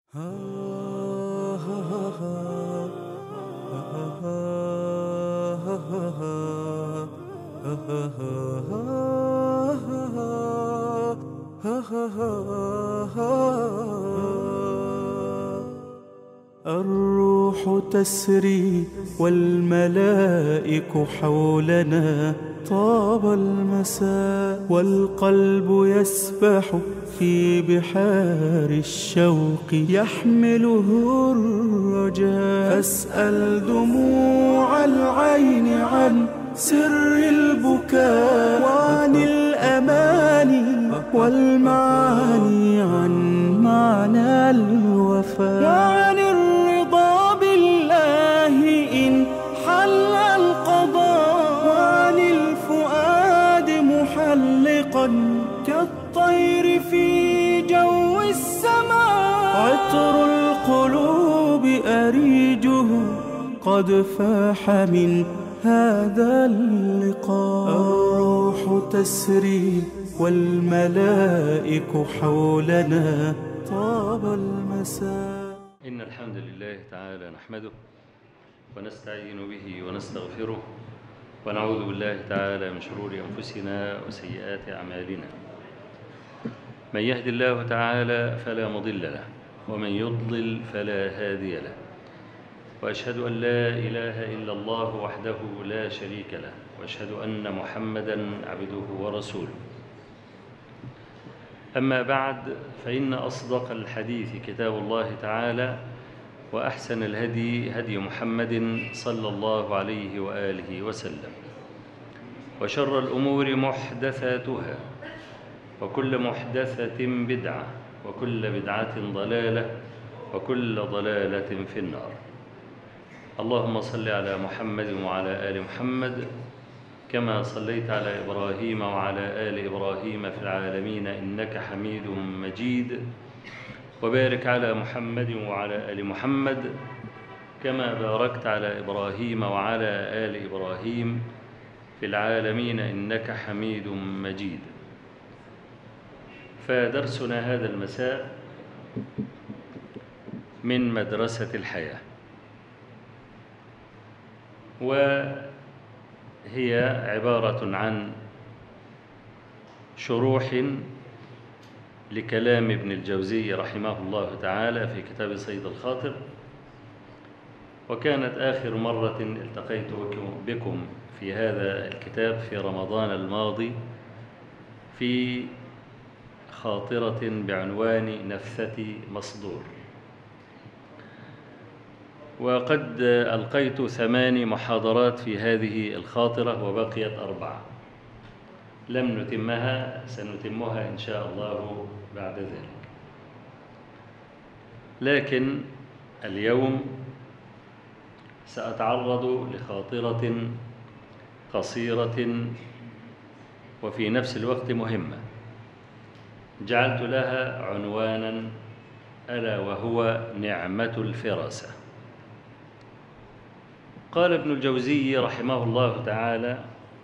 الروح تسري والملائك حولنا طاب المساء والقلب يسبح في بحار الشوق يحمله الرجاء فاسأل دموع العين عن سر البكاء وعن الأماني والمعاني عن معنى الوفاء وعن الرضا بالله إن حل القضاء وعن الفؤاد محلقا كالطير في جو السماء عطر القلوب أريجه قد فاح من هذا اللقاء الروح تسري والملائك حولنا طاب المساء إن الحمد لله تعالى نحمده ونستعين به ونستغفره ونعوذ بالله تعالى من شرور أنفسنا وسيئات أعمالنا من يهد الله تعالى فلا مضل له ومن يضلل فلا هادي له وأشهد أن لا إله إلا الله وحده لا شريك له وأشهد أن محمدا عبده ورسوله أما بعد فإن أصدق الحديث كتاب الله تعالى وأحسن الهدي هدي محمد صلى الله عليه وآله وسلم وشر الأمور محدثاتها وكل محدثة بدعة وكل بدعة ضلالة وكل ضلالة في النار اللهم صل على محمد وعلى آل محمد كما صليت على إبراهيم وعلى آل إبراهيم في العالمين إنك حميد مجيد وبارك على محمد وعلى آل محمد كما باركت على إبراهيم وعلى آل إبراهيم في العالمين إنك حميد مجيد فدرسنا هذا المساء من مدرسة الحياة وهي عبارة عن شروح لكلام ابن الجوزي رحمه الله تعالى في كتاب صيد الخاطر وكانت آخر مرة التقيت بكم في هذا الكتاب في رمضان الماضي في خاطرة بعنوان نفثة مصدور وقد ألقيت ثمان محاضرات في هذه الخاطرة وبقيت أربعة لم نتمها سنتمها إن شاء الله بعد ذلك لكن اليوم سأتعرض لخاطرة قصيرة وفي نفس الوقت مهمة جعلت لها عنوانا ألا وهو نعمة الفراسة قال ابن الجوزي رحمه الله تعالى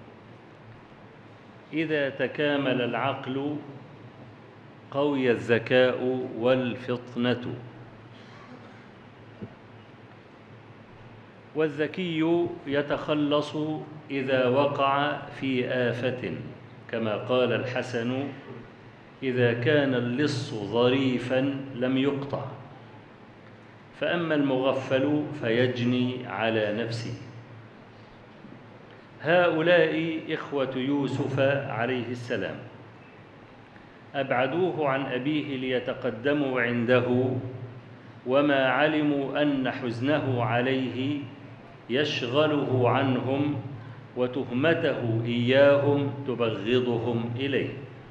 إذا تكامل العقل قوي الذكاء والفطنة والذكي يتخلص إذا وقع في آفة كما قال الحسن إذا كان اللص ظريفا لم يقطع فأما المغفل فيجني على نفسه هؤلاء إخوة يوسف عليه السلام أبعدوه عن أبيه ليتقدموا عنده وما علموا أن حزنه عليه يشغله عنهم وتهمته إياهم تبغضهم إليه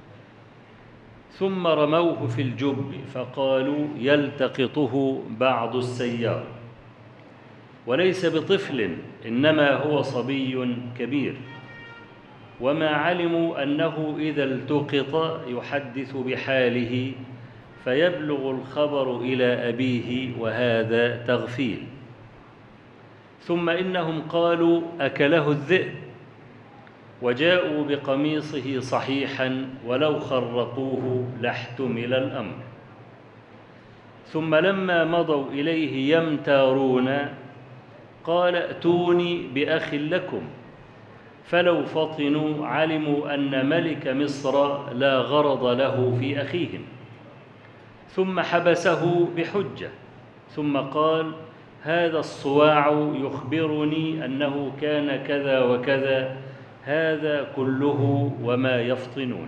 ثم رموه في الجب فقالوا يلتقطه بعض السيار وليس بطفل إنما هو صبي كبير وما علموا أنه إذا التقط يحدث بحاله فيبلغ الخبر إلى أبيه وهذا تغفيل ثم إنهم قالوا أكله الذئب وجاءوا بقميصه صحيحا ولو خرقوه لاحتمل الأمر ثم لما مضوا إليه يمتارون قال ائتوني بأخ لكم فلو فطنوا علموا أن ملك مصر لا غرض له في أخيهم ثم حبسه بحجة ثم قال هذا الصواع يخبرني أنه كان كذا وكذا هذا كله وما يفطنون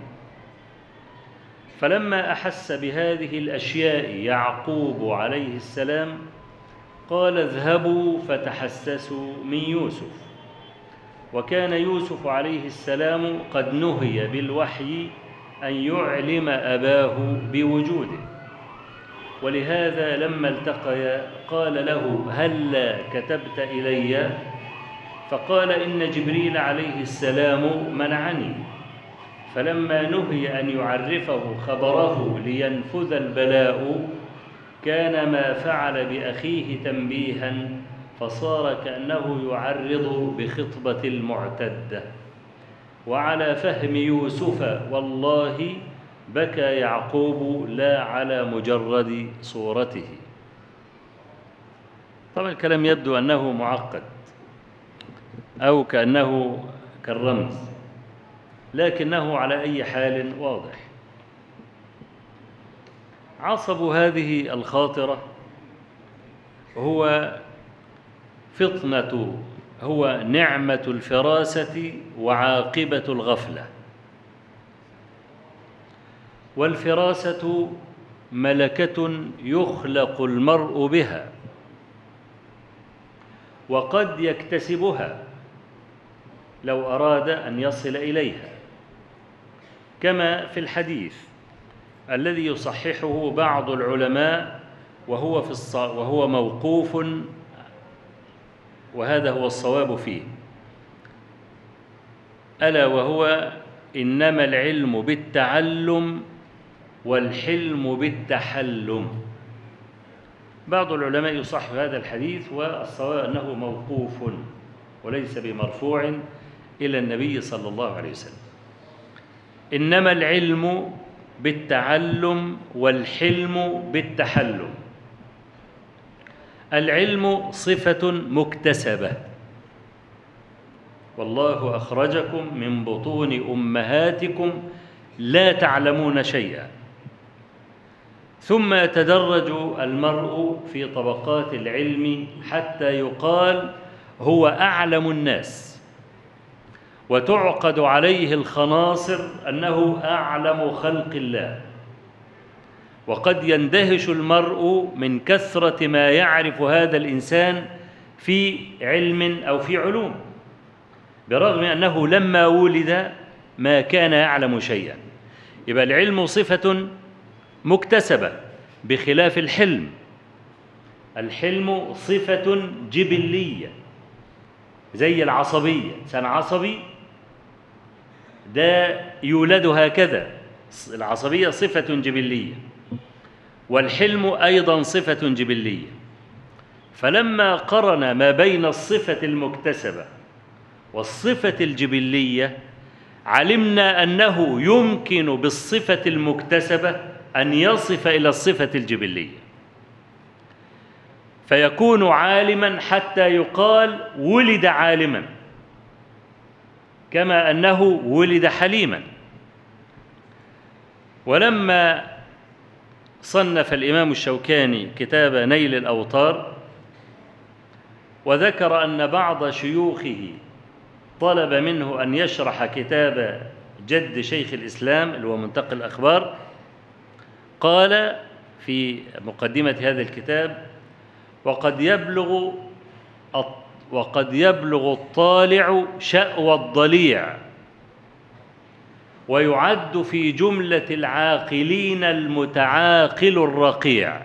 فلما أحس بهذه الأشياء يعقوب عليه السلام قال اذهبوا فتحسسوا من يوسف وكان يوسف عليه السلام قد نهي بالوحي أن يعلم أباه بوجوده ولهذا لما التقيا قال له هلا كتبت إلي فقال إن جبريل عليه السلام منعني فلما نهي أن يعرفه خبره لينفذ البلاء كان ما فعل بأخيه تنبيها فصار كأنه يعرض بخطبة المعتدة وعلى فهم يوسف والله بكى يعقوب لا على مجرد صورته طبعا الكلام يبدو أنه معقد أو كأنه كالرمز لكنه على أي حال واضح عصب هذه الخاطرة هو فطنة هو نعمة الفراسة وعاقبة الغفلة والفراسة ملكة يخلق المرء بها وقد يكتسبها لو أراد أن يصل إليها كما في الحديث الذي يصححه بعض العلماء وهو في الص... وهو موقوف وهذا هو الصواب فيه ألا وهو إنما العلم بالتعلم والحلم بالتحلم بعض العلماء يصح هذا الحديث والصواب أنه موقوف وليس بمرفوع إلى النبي صلى الله عليه وسلم إنما العلم بالتعلم والحلم بالتحلم العلم صفة مكتسبة والله أخرجكم من بطون أمهاتكم لا تعلمون شيئا ثم يتدرج المرء في طبقات العلم حتى يقال هو أعلم الناس وتعقد عليه الخناصر أنه أعلم خلق الله وقد يندهش المرء من كثرة ما يعرف هذا الإنسان في علم أو في علوم برغم أنه لما ولد ما كان يعلم شيئا يبقى العلم صفة مكتسبة بخلاف الحلم الحلم صفة جبلية زي العصبية إنسان عصبي ده يولد هكذا العصبية صفة جبلية والحلم أيضا صفة جبلية فلما قرن ما بين الصفة المكتسبة والصفة الجبلية علمنا أنه يمكن بالصفة المكتسبة أن يصف إلى الصفة الجبلية فيكون عالما حتى يقال ولد عالما كما أنه ولد حليما ولما صنف الإمام الشوكاني كتاب نيل الأوطار وذكر أن بعض شيوخه طلب منه أن يشرح كتاب جد شيخ الإسلام اللي هو منتقى الأخبار قال في مقدمة هذا الكتاب وقد يبلغ وقد يبلغ الطالع شأوى الضليع ويعد في جملة العاقلين المتعاقل الرقيع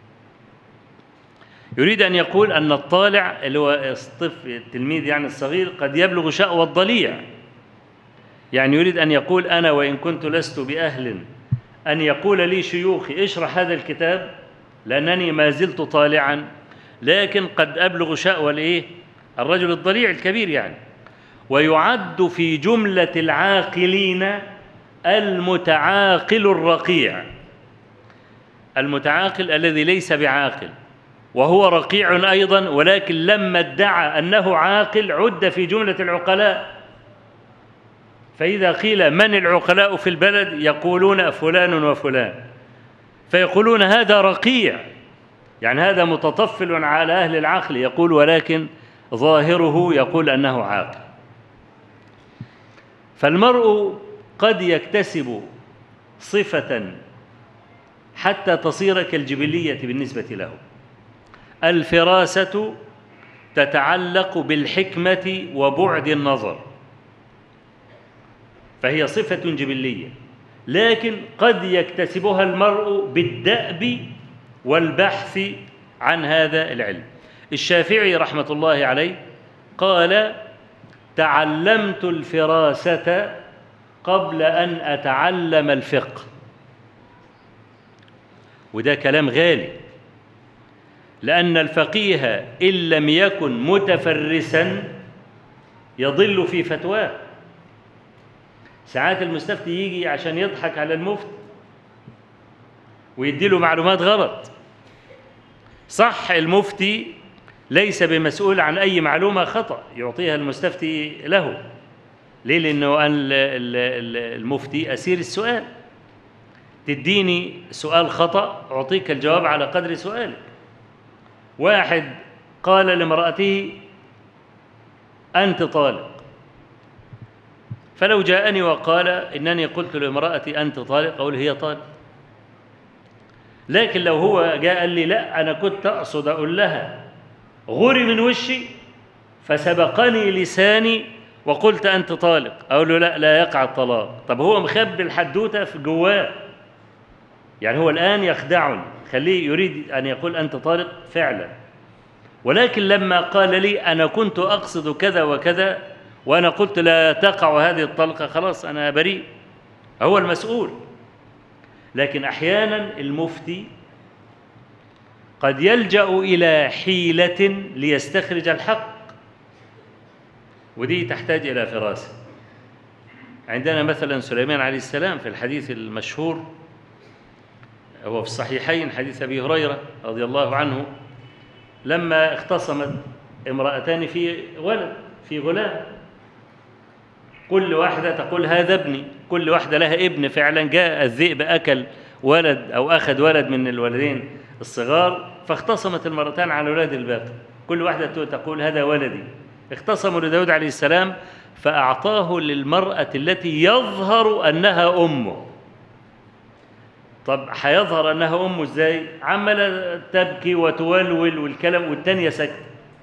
يريد أن يقول أن الطالع اللي هو الطفل التلميذ يعني الصغير قد يبلغ شأوى الضليع يعني يريد أن يقول أنا وإن كنت لست بأهل أن يقول لي شيوخي اشرح هذا الكتاب لأنني ما زلت طالعا لكن قد أبلغ شأوى الإيه؟ الرجل الضليع الكبير يعني ويعد في جملة العاقلين المتعاقل الرقيع المتعاقل الذي ليس بعاقل وهو رقيع أيضا ولكن لما ادعى أنه عاقل عد في جملة العقلاء فإذا قيل من العقلاء في البلد يقولون فلان وفلان فيقولون هذا رقيع يعني هذا متطفل على أهل العقل يقول ولكن ظاهره يقول أنه عاقل فالمرء قد يكتسب صفة حتى تصير كالجبلية بالنسبة له الفراسة تتعلق بالحكمة وبعد النظر فهي صفة جبلية لكن قد يكتسبها المرء بالدأب والبحث عن هذا العلم الشافعي رحمة الله عليه قال تعلمت الفراسة قبل أن أتعلم الفقه وده كلام غالي لأن الفقيه إن لم يكن متفرسا يضل في فتواه ساعات المستفتي يجي عشان يضحك على المفتي ويديله معلومات غلط صح المفتي ليس بمسؤول عن أي معلومة خطأ يعطيها المستفتي له ليه لأنه المفتي أسير السؤال تديني سؤال خطأ أعطيك الجواب على قدر سؤالك واحد قال لامرأته أنت طالق فلو جاءني وقال إنني قلت لامرأتي أنت طالق أقول هي طالق لكن لو هو جاء قال لي لا أنا كنت أقصد أقول لها غري من وشي فسبقني لساني وقلت أنت طالق أقول له لا لا يقع الطلاق طب هو مخبي الحدوتة في جواه يعني هو الآن يخدعني خليه يريد أن يقول أنت طالق فعلا ولكن لما قال لي أنا كنت أقصد كذا وكذا وأنا قلت لا تقع هذه الطلقة خلاص أنا بريء هو المسؤول لكن أحيانا المفتي قد يلجأ إلى حيلة ليستخرج الحق ودي تحتاج إلى فراسة عندنا مثلا سليمان عليه السلام في الحديث المشهور هو في الصحيحين حديث أبي هريرة رضي الله عنه لما اختصمت امرأتان في ولد في غلام كل واحدة تقول هذا ابني كل واحدة لها ابن فعلا جاء الذئب أكل ولد أو أخذ ولد من الولدين الصغار فاختصمت المرتان على أولاد الباقي كل واحدة تقول هذا ولدي اختصموا لداود عليه السلام فأعطاه للمرأة التي يظهر أنها أمه طب هيظهر أنها أمه إزاي عمالة تبكي وتولول والكلام والتانية سكت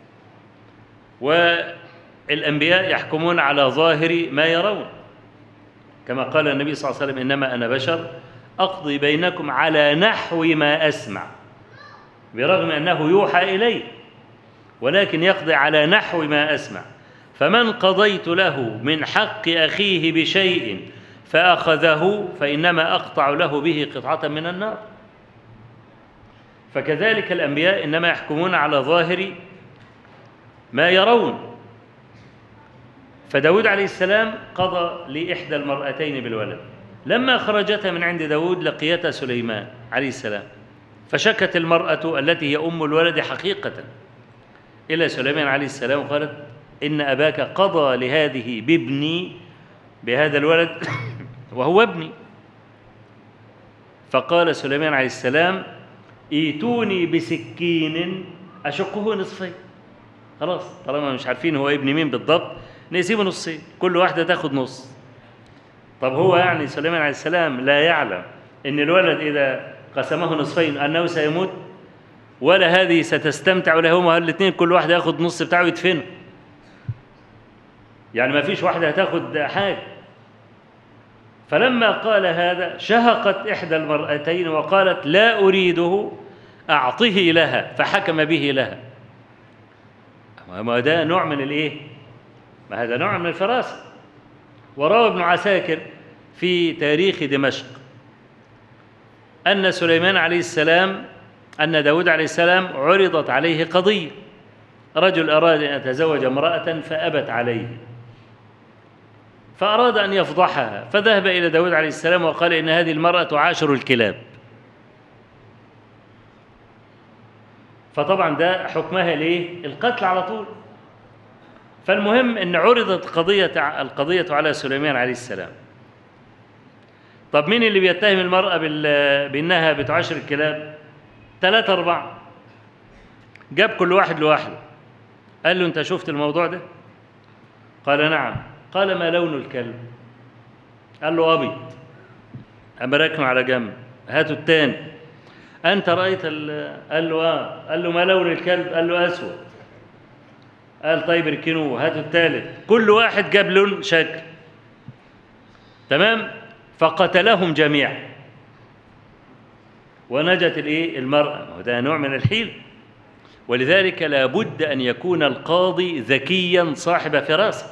والأنبياء يحكمون على ظاهر ما يرون كما قال النبي صلى الله عليه وسلم إنما أنا بشر أقضي بينكم على نحو ما أسمع برغم أنه يوحى إلي ولكن يقضي على نحو ما أسمع فمن قضيت له من حق أخيه بشيء فأخذه فإنما أقطع له به قطعة من النار فكذلك الأنبياء إنما يحكمون على ظاهر ما يرون فداود عليه السلام قضى لإحدى المرأتين بالولد لما خرجت من عند داود لقيتها سليمان عليه السلام فشكت المرأة التي هي أم الولد حقيقة إلى سليمان عليه السلام وقالت إن أباك قضى لهذه بابني بهذا الولد وهو ابني فقال سليمان عليه السلام ايتوني بسكين أشقه نصفين خلاص طالما مش عارفين هو ابن مين بالضبط نقسمه نصين كل واحدة تاخد نص طب هو يعني سليمان عليه السلام لا يعلم ان الولد اذا قسمه نصفين انه سيموت ولا هذه ستستمتع ولا هما الاثنين كل واحد ياخد نص بتاعه يدفنه يعني ما فيش واحده هتاخد حاجه فلما قال هذا شهقت احدى المرأتين وقالت لا اريده اعطه لها فحكم به لها ما ده نوع من الايه ما هذا نوع من الفراسه وروى ابن عساكر في تاريخ دمشق أن سليمان عليه السلام أن داود عليه السلام عرضت عليه قضية رجل أراد أن يتزوج امرأة فأبت عليه فأراد أن يفضحها فذهب إلى داود عليه السلام وقال إن هذه المرأة عاشر الكلاب فطبعا ده حكمها ليه القتل على طول فالمهم ان عرضت قضيه القضيه على سليمان عليه السلام طب مين اللي بيتهم المراه بال- بانها بتعاشر الكلاب ثلاثة أربعة جاب كل واحد لوحده قال له أنت شفت الموضوع ده؟ قال نعم قال ما لون الكلب؟ قال له أبيض أما ركنه على جنب هاتوا التاني أنت رأيت ال- قال له آه قال له ما لون الكلب؟ قال له أسود قال طيب اركنوه هاتوا التالت كل واحد جاب لون شكل تمام فقتلهم جميعا ونجت الايه المرأة وده نوع من الحيل ولذلك لا بد أن يكون القاضي ذكيا صاحب فراسة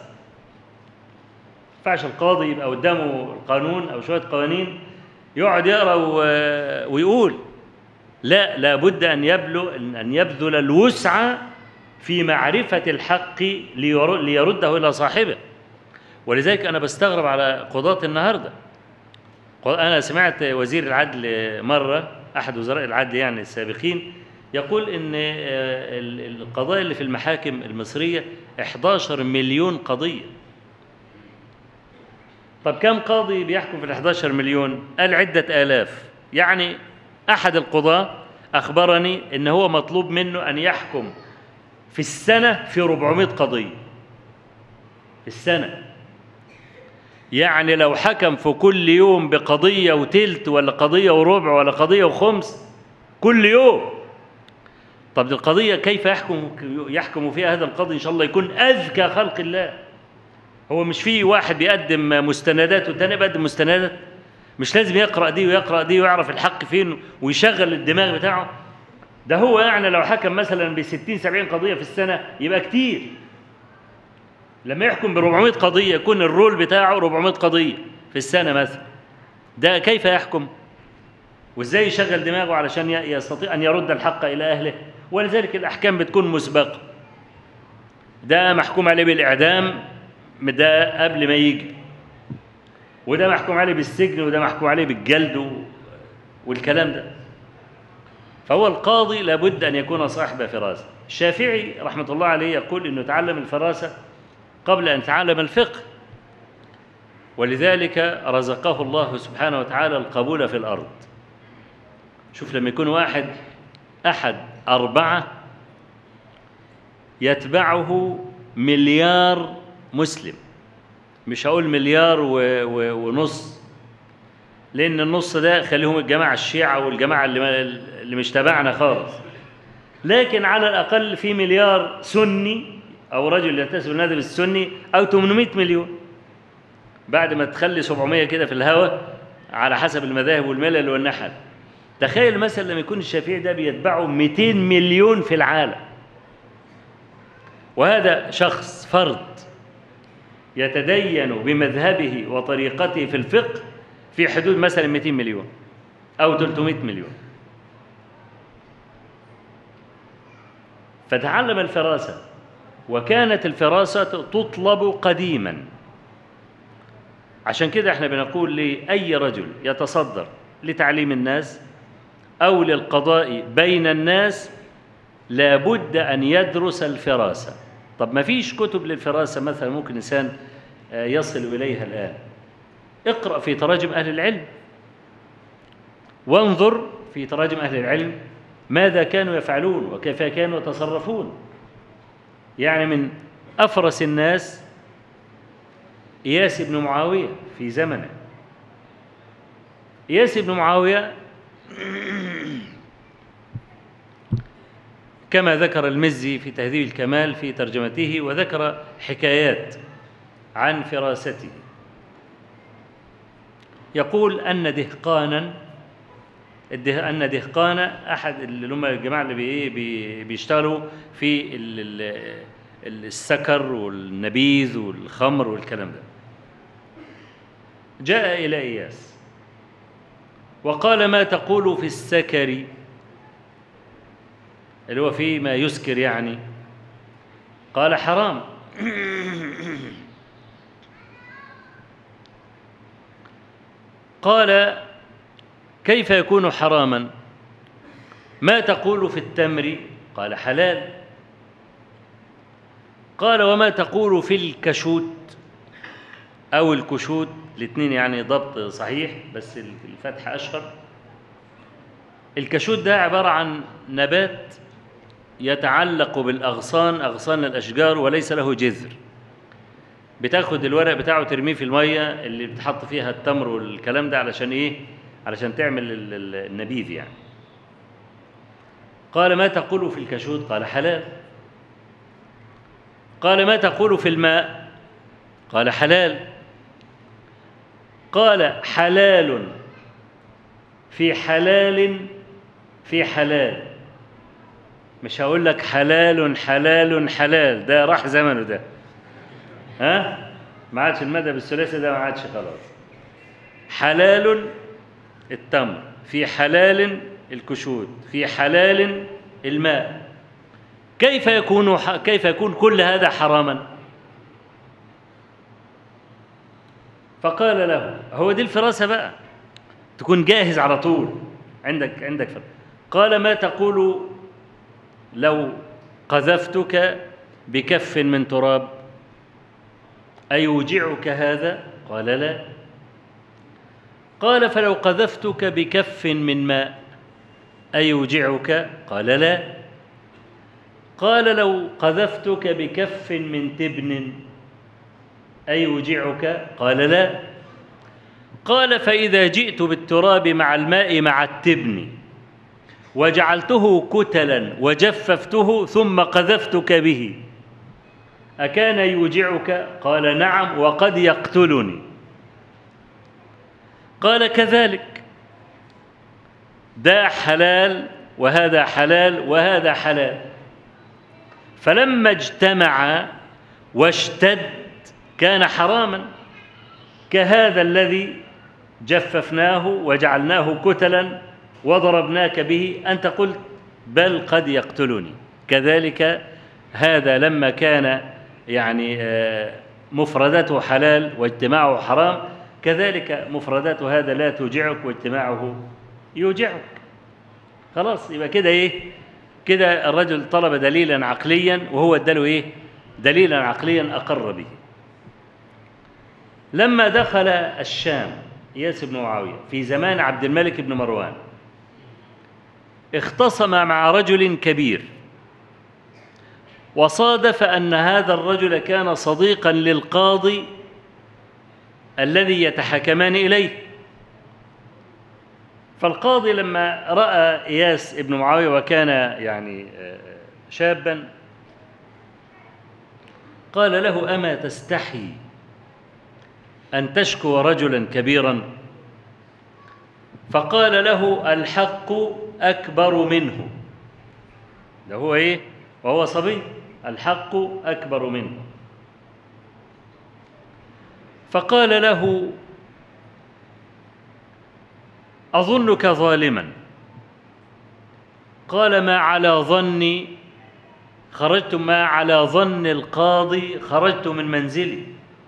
ينفعش القاضي يبقى قدامه القانون أو شوية قوانين يقعد يقرأ و- ويقول لا لا بد أن يبلغ أن يبذل الوسع في معرفة الحق لير- ليرده إلى صاحبه ولذلك أنا بستغرب على قضاة النهارده أنا سمعت وزير العدل مرة أحد وزراء العدل يعني السابقين يقول إن آه، ال- القضايا اللي في المحاكم المصرية 11 مليون قضية طب كم قاضي بيحكم في ال 11 مليون؟ قال عدة آلاف يعني أحد القضاة أخبرني إن هو مطلوب منه أن يحكم في السنة في 400 قضية في السنة يعني لو حكم في كل يوم بقضية وتلت ولا قضية وربع ولا قضية وخمس كل يوم طب دي القضية كيف يحكم يحكم فيها هذا القاضي إن شاء الله يكون أذكى خلق الله هو مش في واحد بيقدم مستندات والتاني بيقدم مستندات مش لازم يقرأ دي ويقرأ دي ويعرف الحق فين ويشغل الدماغ بتاعه ده هو يعني لو حكم مثلا ب 60 70 قضية في السنة يبقى كتير لما يحكم ب 400 قضية يكون الرول بتاعه 400 قضية في السنة مثلا ده كيف يحكم؟ وازاي يشغل دماغه علشان ي- يستطيع ان يرد الحق الى اهله ولذلك الاحكام بتكون مسبقه ده محكوم عليه بالاعدام ده قبل ما يجي وده محكوم عليه بالسجن وده محكوم عليه بالجلد و- والكلام ده فهو القاضي لابد ان يكون صاحب فراسه الشافعي رحمه الله عليه يقول انه تعلم الفراسه قبل ان يتعلم الفقه ولذلك رزقه الله سبحانه وتعالى القبول في الارض شوف لما يكون واحد احد اربعه يتبعه مليار مسلم مش هقول مليار و... و... ونص لان النص ده خليهم الجماعه الشيعه والجماعه اللي, ما... اللي مش تبعنا خالص لكن على الاقل في مليار سني او رجل ينتسب للنادي السني او 800 مليون بعد ما تخلي 700 كده في الهواء على حسب المذاهب والملل والنحل تخيل مثلا لما يكون الشافعي ده بيتبعه 200 مليون في العالم وهذا شخص فرد يتدين بمذهبه وطريقته في الفقه في حدود مثلا 200 مليون او 300 مليون فتعلم الفراسه وكانت الفراسه تطلب قديما عشان كده احنا بنقول لأي رجل يتصدر لتعليم الناس أو للقضاء بين الناس لابد أن يدرس الفراسة طب ما فيش كتب للفراسة مثلا ممكن إنسان آه، يصل إليها الآن اقرأ في تراجم أهل العلم وانظر في تراجم أهل العلم ماذا كانوا يفعلون وكيف كانوا يتصرفون يعني من أفرس الناس إياس بن معاوية في زمنه إياس بن معاوية كما ذكر المزي في تهذيب الكمال في ترجمته وذكر حكايات عن فراسته يقول أن دهقانا الده أن دهقان أحد اللي هم الجماعة اللي بي بي بيشتغلوا في ال- ال- السكر والنبيذ والخمر والكلام ده جاء إلى إياس وقال ما تقول في السكر اللي هو فيه ما يسكر يعني قال حرام قال كيف يكون حراما ما تقول في التمر قال حلال قال وما تقول في الكشوت أو الكشوت الاثنين يعني ضبط صحيح بس الفتح أشهر الكشوت ده عبارة عن نبات يتعلق بالأغصان أغصان الأشجار وليس له جذر بتاخد الورق بتاعه ترميه في المية اللي بتحط فيها التمر والكلام ده علشان إيه؟ علشان تعمل ال- ال- النبيذ يعني قال ما تقول في الكشوت قال حلال قال ما تقول في الماء قال حلال قال حلال في حلال في حلال مش هقول لك حلال حلال حلال ده راح زمنه ده ها ما عادش المذهب الثلاثي ده ما عادش خلاص حلال التمر في حلال الكشوت في حلال الماء كيف يكون كيف يكون كل هذا حراما فقال له هو دي الفراسة بقى تكون جاهز على طول عندك عندك فراسة قال ما تقول لو قذفتك بكف من تراب أيوجعك هذا قال لا قال فلو قذفتك بكف من ماء أيوجعك قال لا قال لو قذفتك بكف من تبن أيوجعك قال لا قال فإذا جئت بالتراب مع الماء مع التبن وجعلته كتلا وجففته ثم قذفتك به أكان يوجعك قال نعم وقد يقتلني قال كذلك ده حلال وهذا حلال وهذا حلال فلما اجتمع واشتد كان حراما كهذا الذي جففناه وجعلناه كتلا وضربناك به انت قلت بل قد يقتلني كذلك هذا لما كان يعني آه، مفردته حلال واجتماعه حرام كذلك مفردات هذا لا توجعك واجتماعه يوجعك خلاص يبقى كده ايه كده الرجل طلب دليلا عقليا وهو اداله ايه دليلا عقليا اقر به لما دخل الشام اياس بن معاويه في زمان عبد الملك بن مروان اختصم مع رجل كبير وصادف ان هذا الرجل كان صديقا للقاضي الذي يتحكمان اليه فالقاضي لما راى اياس بن معاويه وكان يعني آه، شابا قال له اما تستحي ان تشكو رجلا كبيرا فقال له الحق اكبر منه ده هو ايه وهو صبي الحق اكبر منه فقال له اظنك ظالما قال ما على ظني خرجت ما على ظن القاضي خرجت من منزلي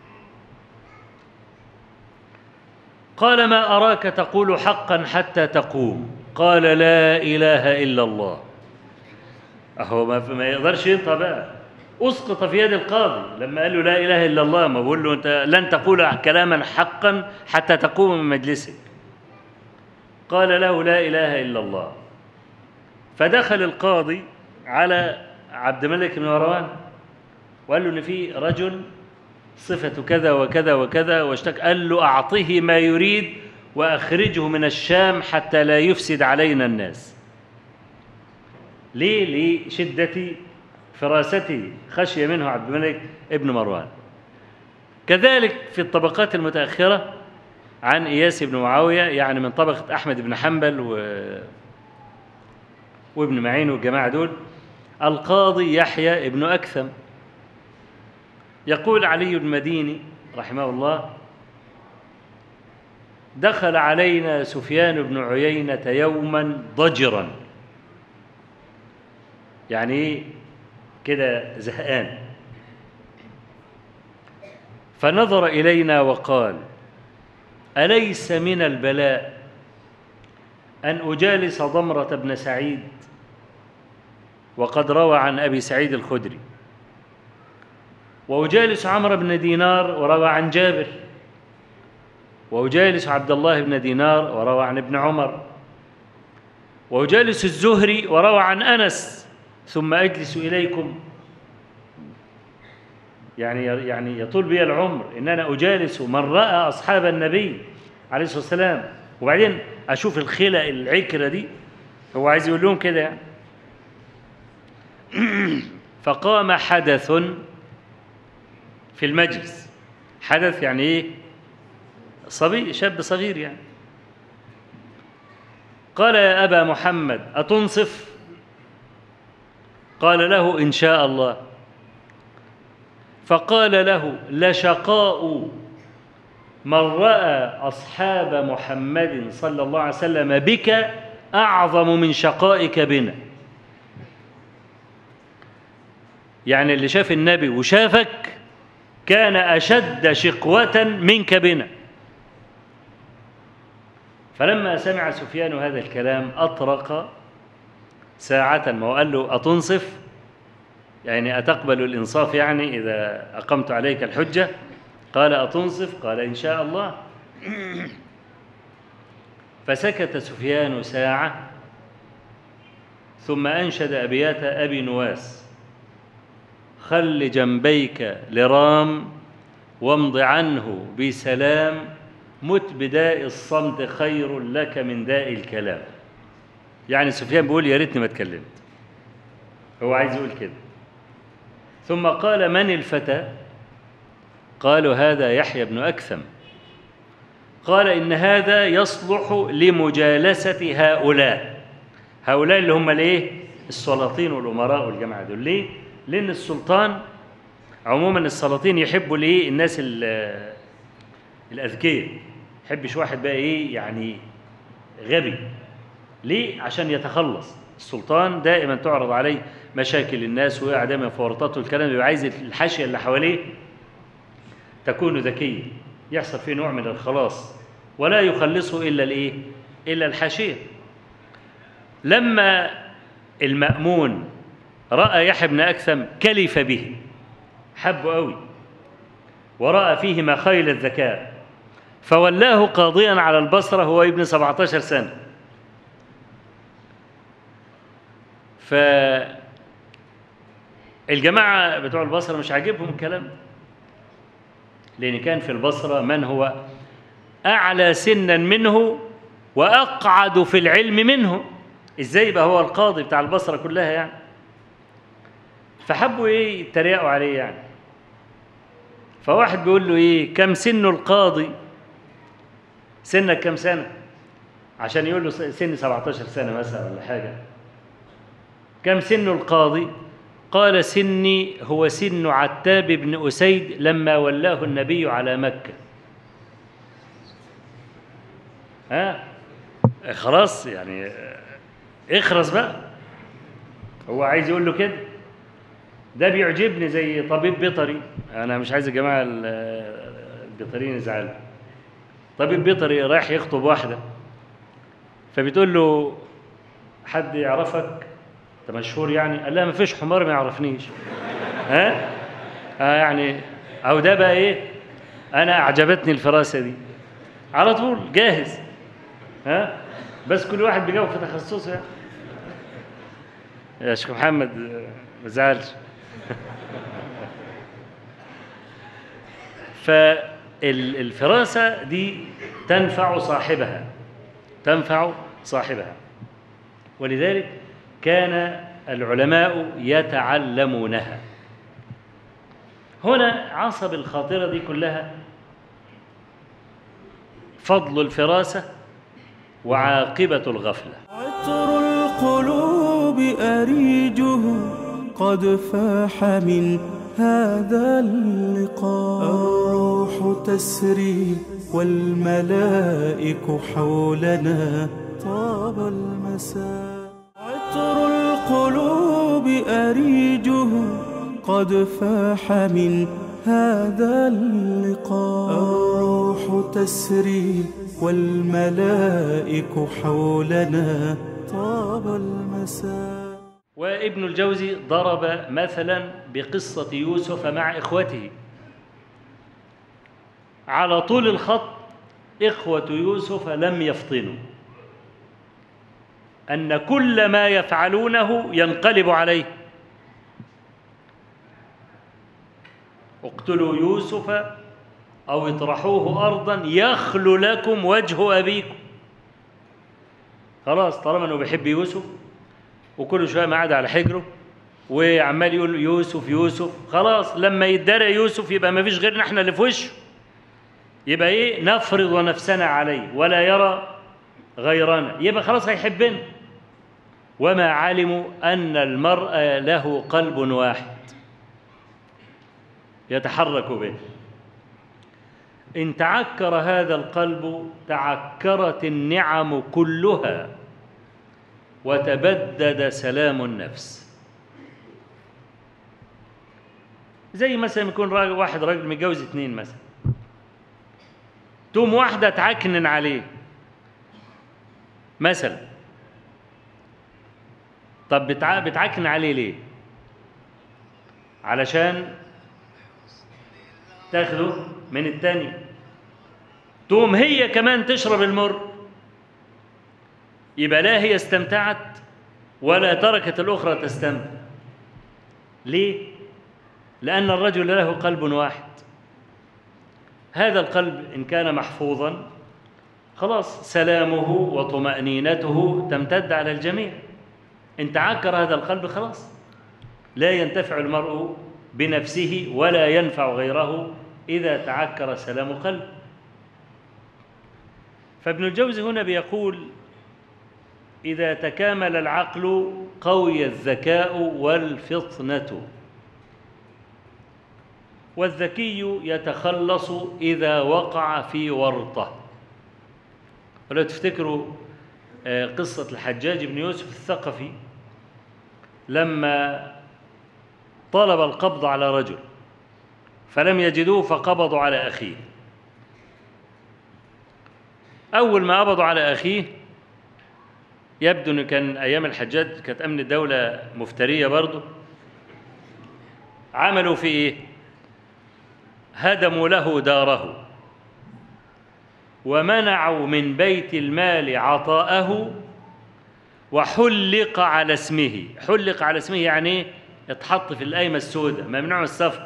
قال ما اراك تقول حقا حتى تقوم قال لا اله الا الله اهو ما, ما يقدرش ينطق بقى اسقط في يد القاضي لما قال له لا اله الا الله ما بقول له انت لن تقول كلاما حقا حتى تقوم من مجلسك قال له لا اله الا الله فدخل القاضي على عبد الملك بن مروان وقال له ان في رجل صفة كذا وكذا وكذا واشتك قال له أعطه ما يريد وأخرجه من الشام حتى لا يفسد علينا الناس ليه؟ لشدة فراسته خشي منه عبد الملك ابن مروان كذلك في الطبقات المتأخرة عن إياس بن معاوية يعني من طبقة أحمد بن حنبل و... وابن معين والجماعة دول القاضي يحيى ابن أكثم يقول علي المديني رحمه الله دخل علينا سفيان بن عيينة يوما ضجرا يعني ايه كده زهقان فنظر إلينا وقال أليس من البلاء أن أجالس ضمرة بن سعيد وقد روى عن أبي سعيد الخدري وأجالس عمرو بن دينار وروى عن جابر وأجالس عبد الله بن دينار وروى عن ابن عمر وأجالس الزهري وروى عن أنس ثم أجلس إليكم يعني يعني يطول بي العمر إن أنا أجالس من رأى أصحاب النبي عليه الصلاة والسلام وبعدين أشوف الخلة العكرة دي هو عايز يقول لهم كده يعني فقام حدث في المجلس حدث يعني ايه صبي شاب صغير يعني قال يا ابا محمد اتنصف قال له ان شاء الله فقال له لشقاء من راى اصحاب محمد صلى الله عليه وسلم بك اعظم من شقائك بنا يعني اللي شاف النبي وشافك كان أشد شقوة منك بنا فلما سمع سفيان هذا الكلام أطرق ساعة ما هو قال له أتنصف يعني أتقبل الإنصاف يعني إذا أقمت عليك الحجة قال أتنصف قال إن شاء الله فسكت سفيان ساعة ثم أنشد أبيات أبي نواس خل جنبيك لرام وامض عنه بسلام مت بداء الصمت خير لك من داء الكلام يعني سفيان بيقول يا ريتني ما اتكلمت هو عايز يقول كده ثم قال من الفتى قالوا هذا يحيى بن أكثم قال إن هذا يصلح لمجالسة هؤلاء هؤلاء اللي هم الايه السلاطين والأمراء والجماعة دول ليه لأن السلطان عموما السلاطين يحبوا الايه الناس ال- الأذكياء يحبش واحد بقى ايه يعني غبي ليه عشان يتخلص السلطان دائما تعرض عليه مشاكل الناس ويقع دايما في ورطاته الكلام بيبقى عايز الحاشيه اللي حواليه تكون ذكيه يحصل فيه نوع من الخلاص ولا يخلصه الا الايه الا الحاشيه لما المأمون رأى يحيى بن أكثم كلف به حبه قوي ورأى فيه مخايل الذكاء فولاه قاضيا على البصرة هو ابن 17 سنة ف الجماعة بتوع البصرة مش عاجبهم الكلام ده. لأن كان في البصرة من هو أعلى سنا منه وأقعد في العلم منه إزاي يبقى هو القاضي بتاع البصرة كلها يعني فحبوا إيه يتريقوا عليه يعني فواحد بيقول له إيه كم سن القاضي سنك كم سنة عشان يقول له سن 17 سنة مثلا ولا حاجة كم سن القاضي قال سني هو سن عتاب بن أسيد لما ولاه النبي على مكة ها خلاص يعني اخرس بقى هو عايز يقول له كده ده بيعجبني زي طبيب بيطري انا مش عايز الجماعه ال- البيطريين يزعلوا طبيب بيطري رايح يخطب واحده فبتقول له حد يعرفك انت مشهور يعني قال لها ما فيش حمار ما يعرفنيش ها آه يعني او ده بقى ايه انا اعجبتني الفراسه دي على طول جاهز ها بس كل واحد بيجاوب في تخصصه يعني يا شيخ محمد آه، ما تزعلش فالفراسة دي تنفع صاحبها تنفع صاحبها ولذلك كان العلماء يتعلمونها هنا عصب الخاطرة دي كلها فضل الفراسة وعاقبة الغفلة عطر القلوب أريجه قد فاح من هذا اللقاء الروح تسري والملائك حولنا طاب المساء عطر القلوب أريجه قد فاح من هذا اللقاء الروح تسري والملائك حولنا طاب المساء وابن الجوزي ضرب مثلا بقصة يوسف مع إخوته على طول الخط إخوة يوسف لم يفطنوا أن كل ما يفعلونه ينقلب عليه اقتلوا يوسف أو اطرحوه أرضا يخل لكم وجه أبيكم خلاص طالما أنه بيحب يوسف وكل شوية ما قاعد على حجره وعمال يقول يوسف يوسف خلاص لما يدرى يوسف يبقى ما فيش غيرنا احنا اللي في وشه يبقى ايه نفرض نفسنا عليه ولا يرى غيرنا يبقى خلاص هيحبنا وما علموا أن المرء له قلب واحد يتحرك به إن تعكر هذا القلب تعكرت النعم كلها وتبدد سلام النفس زي مثلا يكون راجل واحد راجل متجوز اتنين مثلا تقوم واحدة تعكنن عليه مثلا طب بتع... بتعكن عليه ليه علشان تاخده من التاني تقوم هي كمان تشرب المر يبقى لا هي استمتعت ولا تركت الأخرى تستمتع ليه؟ لأن الرجل له قلب واحد هذا القلب إن كان محفوظا خلاص سلامه وطمأنينته تمتد على الجميع إن تعكر هذا القلب خلاص لا ينتفع المرء بنفسه ولا ينفع غيره إذا تعكر سلام قلب فابن الجوزي هنا بيقول إذا تكامل العقل قوي الذكاء والفطنة والذكي يتخلص إذا وقع في ورطة ولو تفتكروا قصة الحجاج بن يوسف الثقفي لما طلب القبض على رجل فلم يجدوه فقبضوا على أخيه أول ما قبضوا على أخيه يبدو أنه كان أيام الحجاج كانت أمن الدولة مفترية برضه عملوا في إيه؟ هدموا له داره ومنعوا من بيت المال عطاءه وحلق على اسمه حلق على اسمه يعني ايه اتحط في القايمه السوداء ممنوع من السفر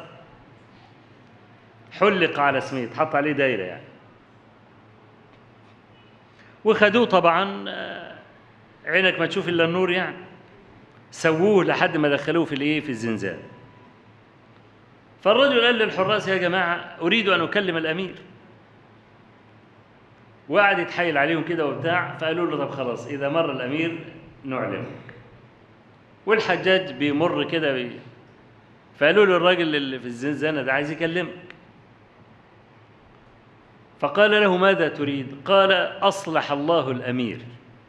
حلق على اسمه اتحط عليه دايره يعني وخدوه طبعا عينك ما تشوف الا النور يعني سووه لحد ما دخلوه في الايه في الزنزان فالرجل قال للحراس يا جماعه اريد ان اكلم الامير وقعد يتحايل عليهم كده وبتاع فقالوا له طب خلاص اذا مر الامير نعلمك والحجاج بيمر كده بي... فقالوا له الراجل اللي في الزنزانه ده عايز يكلمك فقال له ماذا تريد قال اصلح الله الامير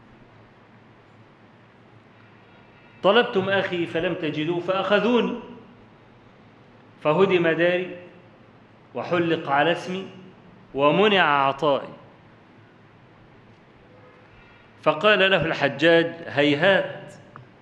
طلبتم اخي فلم تجدوه فاخذوني فهدم داري وحلق على اسمي ومنع عطائي فقال له الحجاج هيهات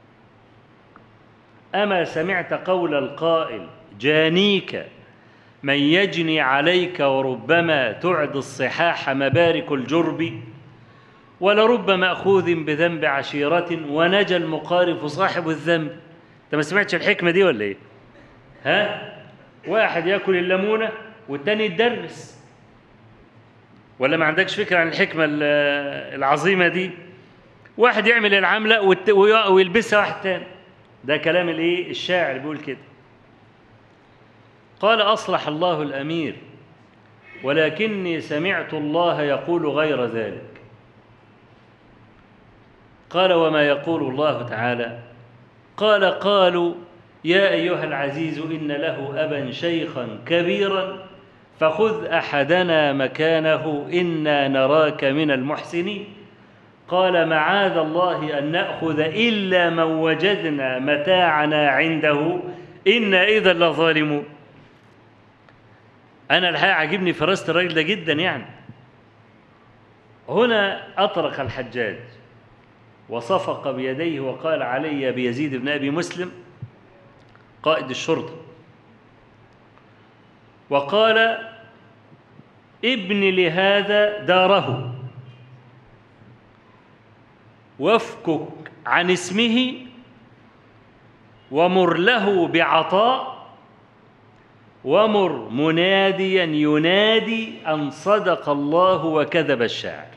اما سمعت قول القائل جانيك من يجني عليك وربما تعد الصحاح مبارك الجرب ولرب ماخوذ بذنب عشيره ونجا المقارف صاحب الذنب انت ما سمعتش الحكمه دي ولا ايه ها واحد ياكل الليمونه والتاني يتدرس ولا ما عندكش فكره عن الحكمه العظيمه دي واحد يعمل العمله ويلبسها واحد تاني ده كلام الايه الشاعر بيقول كده قال اصلح الله الامير ولكني سمعت الله يقول غير ذلك قال وما يقول الله تعالى قال قالوا يا ايها العزيز ان له ابا شيخا كبيرا فخذ احدنا مكانه انا نراك من المحسنين قال معاذ الله ان ناخذ الا من وجدنا متاعنا عنده انا اذا لظالمون انا الحقيقه عجبني فراسه الراجل ده جدا يعني هنا اطرق الحجاج وصفق بيديه وقال علي بيزيد بن أبي مسلم قائد الشرطة وقال ابن لهذا داره وافكك عن اسمه ومر له بعطاء ومر مناديا ينادي أن صدق الله وكذب الشاعر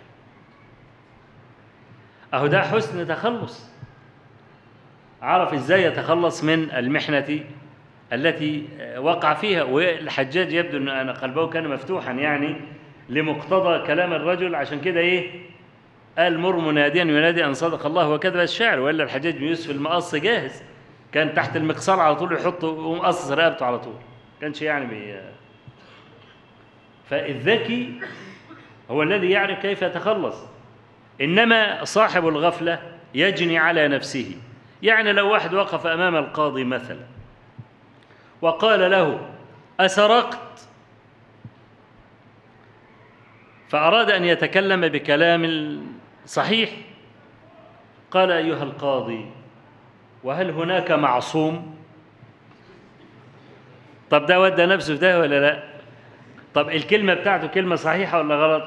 أهو ده حسن تخلص عرف إزاي يتخلص من المحنة التي وقع فيها والحجاج يبدو أن قلبه كان مفتوحا يعني لمقتضى كلام الرجل عشان كده إيه قال مر مناديا ينادي أن صدق الله وكذب الشاعر وإلا الحجاج بن يوسف المقص جاهز كان تحت المقصار على طول يحطه ومقصص رقبته على طول كانش يعني بي فالذكي هو الذي يعرف كيف يتخلص إنما صاحب الغفلة يجني على نفسه يعني لو واحد وقف أمام القاضي مثلا وقال له أسرقت فأراد أن يتكلم بكلام صحيح قال أيها القاضي وهل هناك معصوم طب ده ودى نفسه في ده ولا لا طب الكلمة بتاعته كلمة صحيحة ولا غلط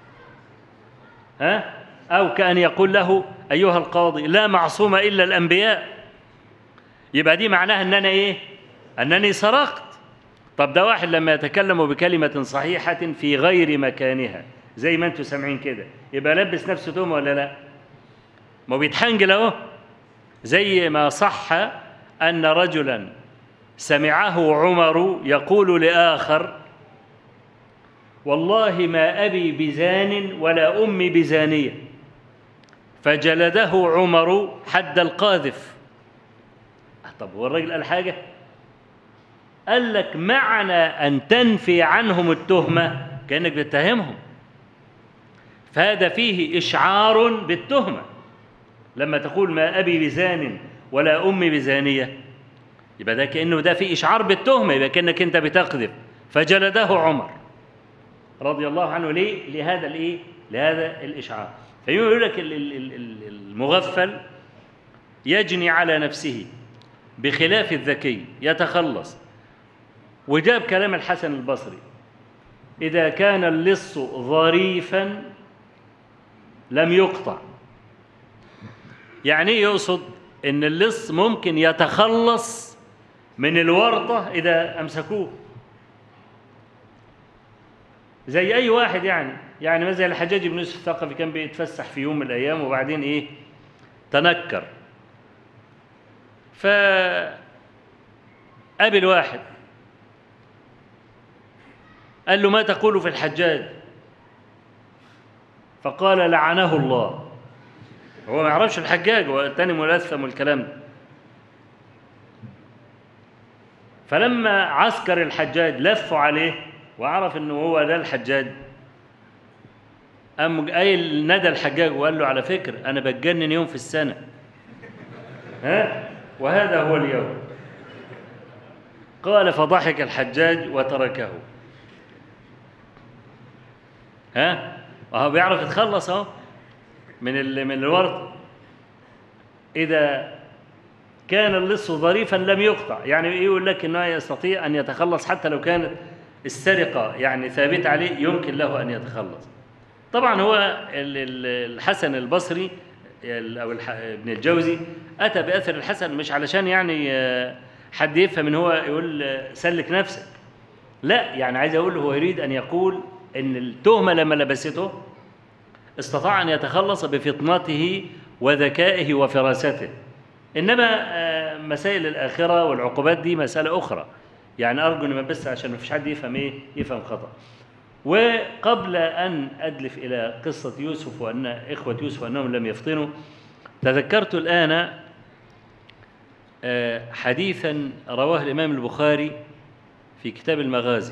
ها أو كأن يقول له أيها القاضي لا معصوم إلا الأنبياء يبقى دي معناها أن أنا إيه أنني سرقت طب ده واحد لما يتكلم بكلمة صحيحة في غير مكانها زي ما انتم سامعين كده يبقى لبس نفسه تهمة ولا لا ما بيتحنجل اهو زي ما صح أن رجلا سمعه عمر يقول لآخر والله ما أبي بزان ولا أمي بزانية فجلده عمر حد القاذف طب هو الراجل قال حاجة قال لك معنى أن تنفي عنهم التهمة كأنك بتتهمهم فهذا فيه إشعار بالتهمة لما تقول ما أبي بزان ولا أمي بزانية يبقى ده كأنه ده في إشعار بالتهمة يبقى كأنك أنت بتكذب فجلده عمر رضي الله عنه ليه؟ لهذا الإيه؟ لهذا الإشعار فيقول لك المغفل يجني على نفسه بخلاف الذكي يتخلص وجاب كلام الحسن البصري إذا كان اللص ظريفا لم يقطع يعني يقصد ان اللص ممكن يتخلص من الورطة إذا أمسكوه زي أي واحد يعني يعني مثلا الحجاج بن يوسف الثقفي كان بيتفسح في يوم من الأيام وبعدين إيه تنكر فقابل واحد قال له ما تقول في الحجاج فقال لعنه الله هو ما يعرفش الحجاج هو التاني ملثم والكلام ده فلما عسكر الحجاج لفوا عليه وعرف انه هو ده الحجاج قام قايل ندى الحجاج وقال له على فكره انا بتجنن يوم في السنه ها وهذا هو اليوم قال فضحك الحجاج وتركه ها وهو بيعرف يتخلص اهو من ال... من الورد اذا كان اللص ظريفا لم يقطع يعني يقول لك انه يستطيع ان يتخلص حتى لو كانت السرقه يعني ثابته عليه يمكن له ان يتخلص طبعا هو الحسن البصري او ابن الجوزي اتى باثر الحسن مش علشان يعني حد يفهم ان هو يقول سلك نفسك لا يعني عايز اقول هو يريد ان يقول ان التهمه لما لبسته استطاع ان يتخلص بفطنته وذكائه وفراسته انما مسائل الاخره والعقوبات دي مساله اخرى يعني ارجو ان ما بس عشان ما فيش حد يفهم ايه يفهم خطا وقبل ان ادلف الى قصه يوسف وان اخوه يوسف انهم لم يفطنوا تذكرت الان حديثا رواه الامام البخاري في كتاب المغازي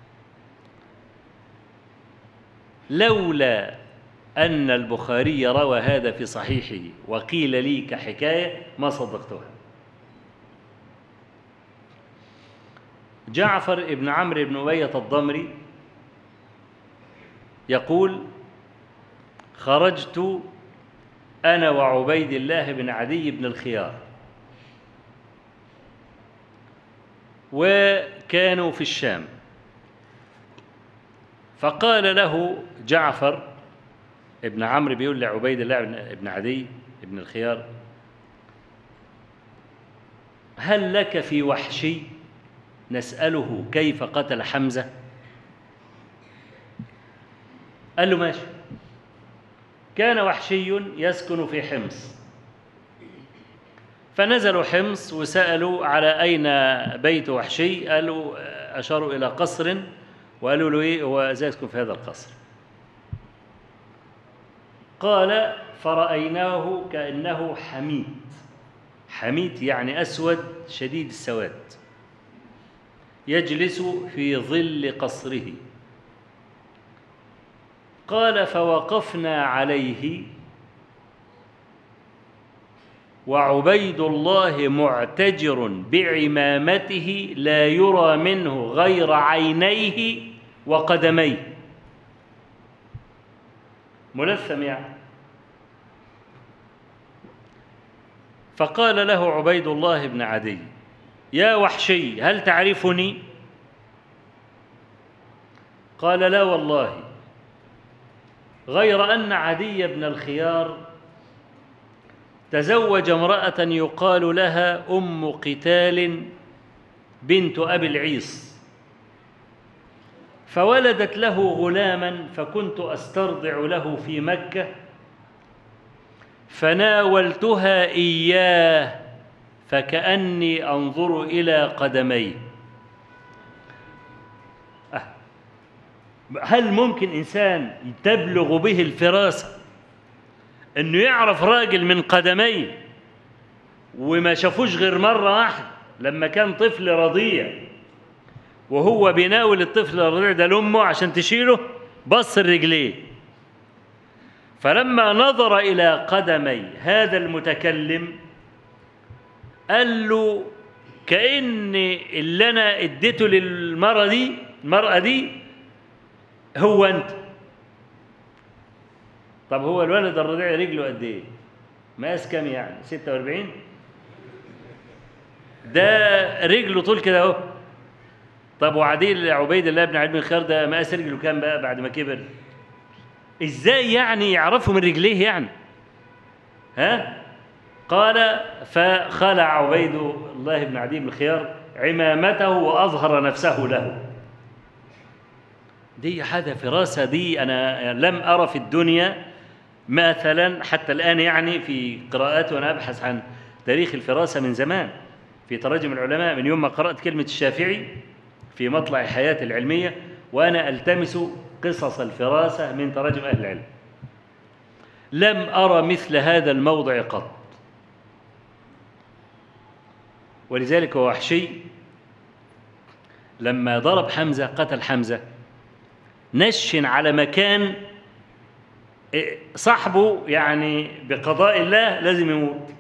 لولا أن البخاري روى هذا في صحيحه وقيل لي كحكاية ما صدقتها جعفر ابن عمرو بن أمية الضمري يقول خرجت أنا وعبيد الله بن عدي بن الخيار وكانوا في الشام فقال له جعفر ابن عمرو بيقول لعبيد الله بن- بن عدي بن الخيار هل لك في وحشي نسأله كيف قتل حمزة قال له ماشي كان وحشي يسكن في حمص فنزلوا حمص وسألوا على أين بيت وحشي قالوا أشاروا إلى قصر وقالوا له إيه هو إزاي يسكن في هذا القصر قال فرأيناه كأنه حميد حميد يعني أسود شديد السواد يجلس في ظل قصره قال فوقفنا عليه وعبيد الله معتجر بعمامته لا يرى منه غير عينيه وقدميه ملثم يعني فقال له عبيد الله بن عدي يا وحشي هل تعرفني قال لا والله غير ان عدي بن الخيار تزوج امراه يقال لها ام قتال بنت ابي العيص فولدت له غلاما فكنت استرضع له في مكه فناولتها اياه فكاني انظر الى قدميه أه. هل ممكن انسان تبلغ به الفراسه انه يعرف راجل من قدميه وما شافوش غير مره واحده لما كان طفل رضيع وهو بيناول الطفل الرضيع ده لامه عشان تشيله بص رجليه فلما نظر الى قدمي هذا المتكلم قال له كأن اللي انا اديته للمرأة دي المرأة دي هو انت طب هو الولد الرضيع رجله قد ايه مقاس كام يعني 46 ده رجله طول كده اهو طب وعديل عبيد الله بن عبد الخير ده مقاس رجله كام بقى بعد ما كبر ازاي يعني يعرفوا من رجليه يعني ها قال فخلع عبيد الله بن عدي بن الخيار عمامته واظهر نفسه له دي حاجه فراسه دي انا لم ارى في الدنيا مثلا حتى الان يعني في قراءات وانا ابحث عن تاريخ الفراسه من زمان في تراجم العلماء من يوم ما قرات كلمه الشافعي في مطلع حياته العلميه وانا التمس قصص الفراسه من تراجم اهل العلم لم ارى مثل هذا الموضع قط ولذلك هو وحشي لما ضرب حمزه قتل حمزه نشن على مكان صاحبه يعني بقضاء الله لازم يموت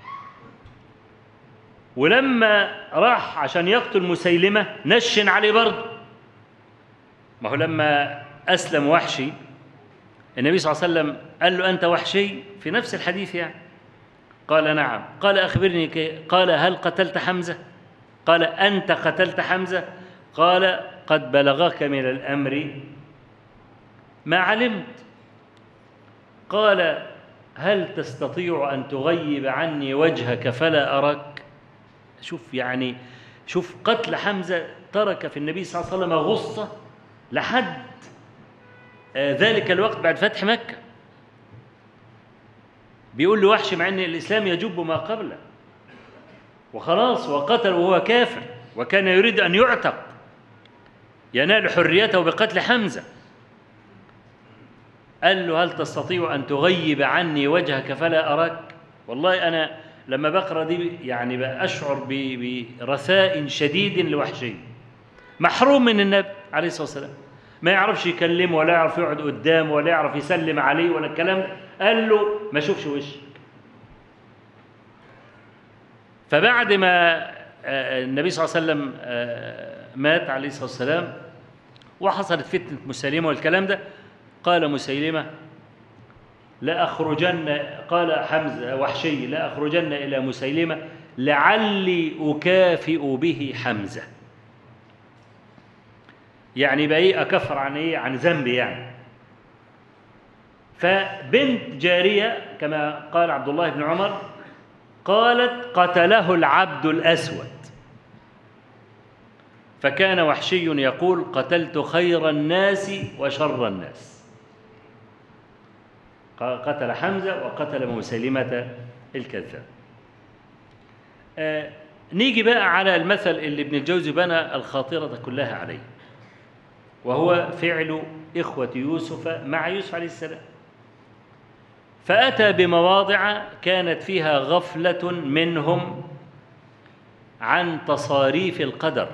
ولما راح عشان يقتل مسيلمة نشن عليه برضه ما هو لما أسلم وحشي النبي صلى الله عليه وسلم قال له أنت وحشي في نفس الحديث يعني قال نعم قال أخبرني كي قال هل قتلت حمزة قال أنت قتلت حمزة قال قد بلغك من الأمر ما علمت قال هل تستطيع أن تغيب عني وجهك فلا أراك شوف يعني شوف قتل حمزة ترك في النبي صلى الله عليه وسلم غصة لحد آه ذلك الوقت بعد فتح مكة بيقول له وحش مع أن الإسلام يجب ما قبله وخلاص وقتل وهو كافر وكان يريد أن يعتق ينال حريته بقتل حمزة قال له هل تستطيع أن تغيب عني وجهك فلا أراك والله أنا لما بقرأ دي يعني بأشعر برثاء شديد لوحشي محروم من النبي عليه الصلاة والسلام ما يعرفش يكلمه ولا يعرف يقعد قدامه ولا يعرف يسلم عليه ولا الكلام ده قال له ما اشوفش وشك فبعد ما النبي صلى الله عليه وسلم مات عليه الصلاة والسلام وحصلت فتنة مسيلمة والكلام ده قال مسيلمة لأخرجن قال حمزة وحشي لأخرجن إلى مسيلمة لعلي أكافئ به حمزة يعني بقى ايه اكفر عن ايه عن ذنبي يعني فبنت جاريه كما قال عبد الله بن عمر قالت قتله العبد الاسود فكان وحشي يقول قتلت خير الناس وشر الناس قتل حمزه وقتل مسيلمه الكذاب آه نيجي بقى على المثل اللي ابن الجوزي بنى الخاطره كلها عليه وهو فعل إخوة يوسف مع يوسف عليه السلام فأتى بمواضع كانت فيها غفلة منهم عن تصاريف القدر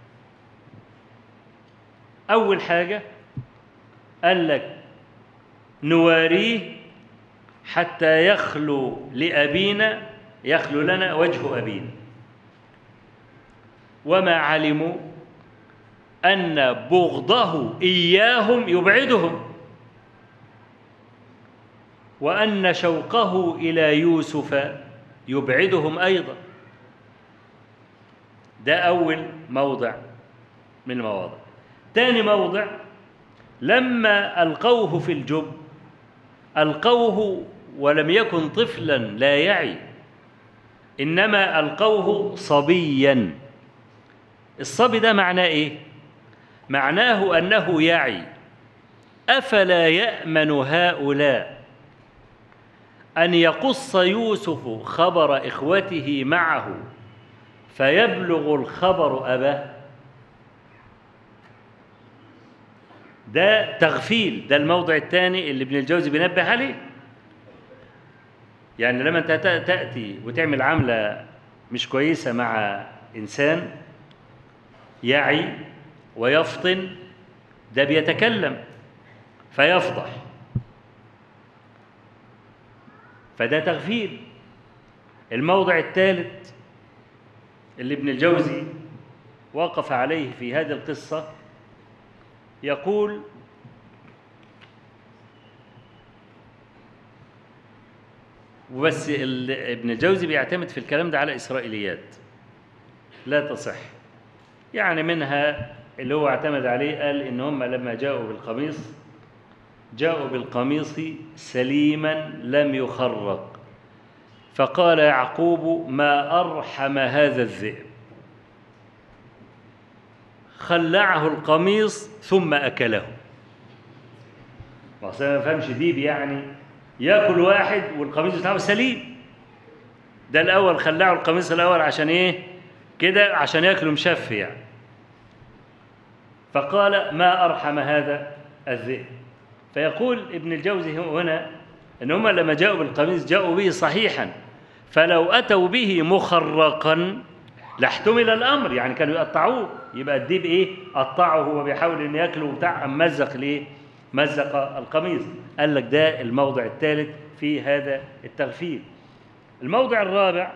أول حاجة قال لك نواريه حتى يخلو لأبينا يخلو لنا وجه أبينا وما علموا أن بغضه إياهم يبعدهم وأن شوقه إلى يوسف يبعدهم أيضا ده أول موضع من المواضع ثاني موضع لما ألقوه في الجب ألقوه ولم يكن طفلا لا يعي إنما ألقوه صبيا الصبي ده معناه إيه؟ معناه انه يعي افلا يامن هؤلاء ان يقص يوسف خبر اخوته معه فيبلغ الخبر اباه ده تغفيل ده الموضع الثاني اللي ابن الجوزي بينبه عليه يعني لما انت تاتي وتعمل عمله مش كويسه مع انسان يعي ويفطن ده بيتكلم فيفضح فده تغفيل الموضع الثالث اللي ابن الجوزي وقف عليه في هذه القصة يقول وبس ابن الجوزي بيعتمد في الكلام ده على إسرائيليات لا تصح يعني منها اللي هو اعتمد عليه قال إن هم لما جاءوا بالقميص جاءوا بالقميص سليما لم يخرق فقال يعقوب ما أرحم هذا الذئب خلعه القميص ثم أكله ما فهمش ديب يعني ياكل واحد والقميص بتاعه سليم ده الأول خلعه القميص الأول عشان إيه كده عشان ياكله مشف يعني فقال ما أرحم هذا الذئب فيقول ابن الجوزي هنا ان هم لما جاءوا بالقميص جاءوا به صحيحا فلو اتوا به مخرقا لاحتمل الامر يعني كانوا يقطعوه يبقى الديب ايه قطعه هو بيحاول ان ياكله بتاع أم مزق ليه مزق القميص قال لك ده الموضع الثالث في هذا التغفيل الموضع الرابع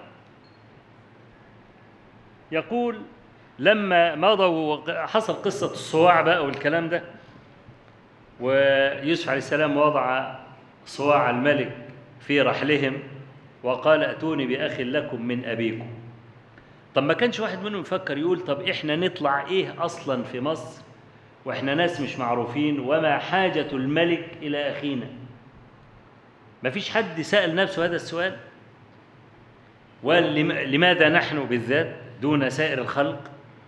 يقول لما مضوا حصل قصة الصواع بقى والكلام ده ويوسف عليه السلام وضع صواع الملك في رحلهم وقال ائتوني باخ لكم من ابيكم طب ما كانش واحد منهم يفكر يقول طب احنا نطلع ايه اصلا في مصر واحنا ناس مش معروفين وما حاجه الملك الى اخينا ما فيش حد سال نفسه هذا السؤال ولماذا نحن بالذات دون سائر الخلق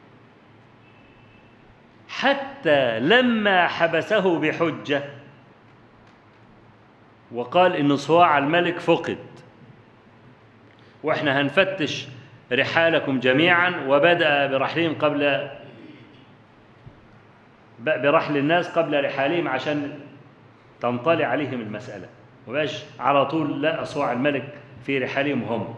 حتى لما حبسه بحجة وقال إن صواع الملك فقد وإحنا هنفتش رحالكم جميعا وبدأ برحلهم قبل برحل الناس قبل رحالهم عشان تنطلي عليهم المسألة وباش على طول لا صواع الملك في رحالهم هم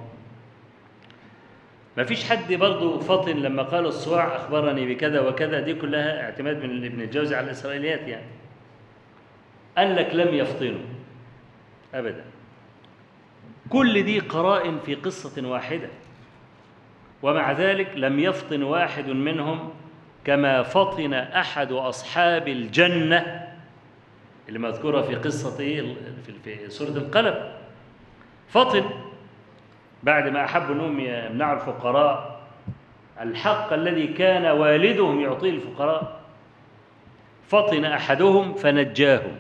ما فيش حد برضه فطن لما قال الصواع أخبرني بكذا وكذا دي كلها اعتماد من ابن الجوزي على الإسرائيليات يعني قال لك لم يفطنوا أبدا كل دي قرائن في قصة واحدة ومع ذلك لم يفطن واحد منهم كما فطن أحد أصحاب الجنة اللي مذكورة في قصة إيه في- في سورة القلم فطن بعد ما أحبوا أنهم يمنعوا الفقراء الحق الذي كان والدهم يعطيه الفقراء فطن أحدهم فنجاهم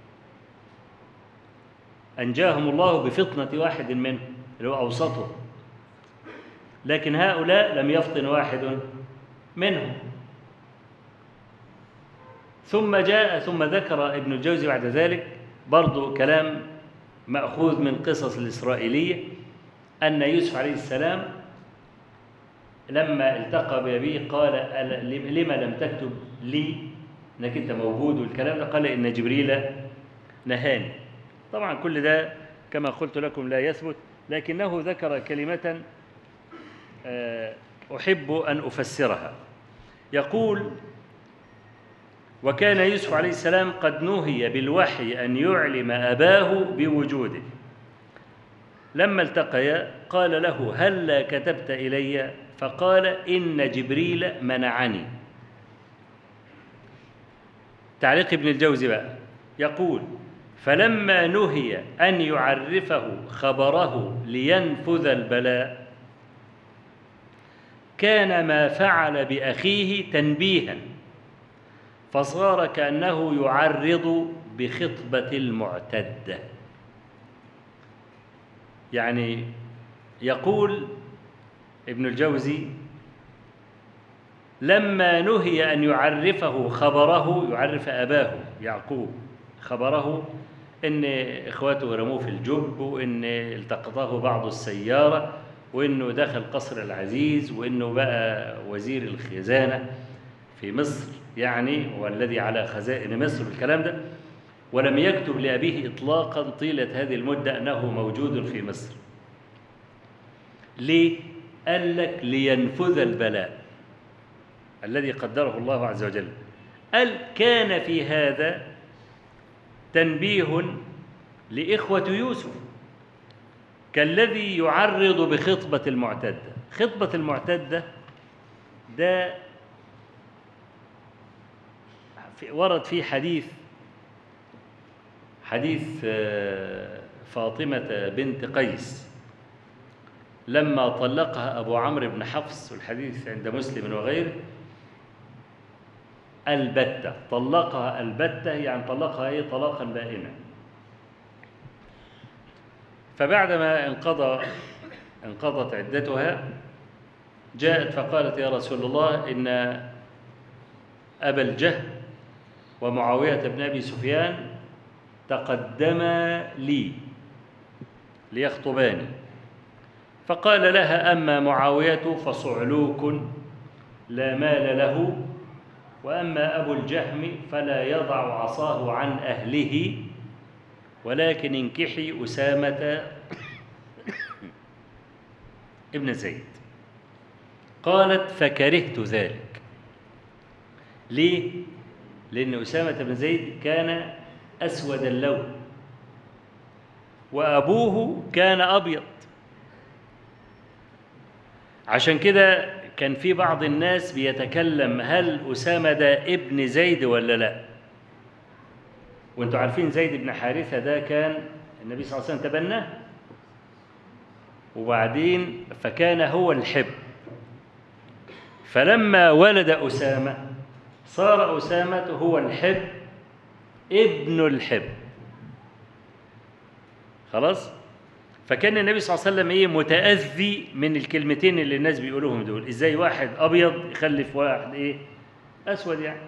أنجاهم الله بفطنة واحد منهم اللي هو أوسطهم لكن هؤلاء لم يفطن واحد منهم ثم جاء ثم ذكر ابن الجوزي بعد ذلك برضو كلام مأخوذ من قصص الإسرائيلية أن يوسف عليه السلام لما التقى بأبيه قال ألا- لم لم تكتب لي انك انت موجود والكلام ده قال ان جبريل نهاني طبعا كل ده كما قلت لكم لا يثبت لكنه ذكر كلمة آه، أحب أن أفسرها يقول وكان يوسف عليه السلام قد نهي بالوحي أن يعلم أباه بوجوده لما التقيا قال له هلا كتبت إلي فقال إن جبريل منعني تعليق ابن الجوزي بقى يقول فلما نهي أن يعرفه خبره لينفذ البلاء كان ما فعل بأخيه تنبيها فصار كأنه يعرض بخطبة المعتدة يعني يقول ابن الجوزي لما نهي أن يعرفه خبره يعرف أباه يعقوب خبره إن إخواته رموه في الجب وإن التقطه بعض السيارة وإنه دخل قصر العزيز وإنه بقى وزير الخزانة في مصر يعني والذي على خزائن مصر والكلام ده ولم يكتب لأبيه إطلاقا طيلة هذه المدة أنه موجود في مصر ليه؟ قال لك لينفذ البلاء الذي قدره الله عز وجل قال كان في هذا تنبيه لإخوة يوسف كالذي يعرض بخطبة المعتدة خطبة المعتدة ده في- ورد فيه حديث حديث آه، فاطمة بنت قيس لما طلقها أبو عمرو بن حفص والحديث عند مسلم وغيره البتة طلقها البتة يعني طلقها إيه طلاقا بائنا فبعدما انقضى انقضت عدتها جاءت فقالت يا رسول الله إن أبا الجهل ومعاوية بن أبي سفيان تقدما لي ليخطباني فقال لها أما معاوية فصعلوك لا مال له وأما أبو الجهم فلا يضع عصاه عن أهله ولكن انكحي أسامة ابن زيد قالت فكرهت ذلك ليه؟ لأن أسامة بن زيد كان أسود اللون وأبوه كان أبيض عشان كده كان في بعض الناس بيتكلم هل أسامة ده ابن زيد ولا لا وانتوا عارفين زيد بن حارثة ده كان النبي صلى الله عليه وسلم تبناه وبعدين فكان هو الحب فلما ولد أسامة صار أسامة هو الحب ابن الحب خلاص فكان النبي صلى الله عليه وسلم ايه متأذي من الكلمتين اللي الناس بيقولوهم دول ازاي واحد ابيض يخلف واحد ايه اسود يعني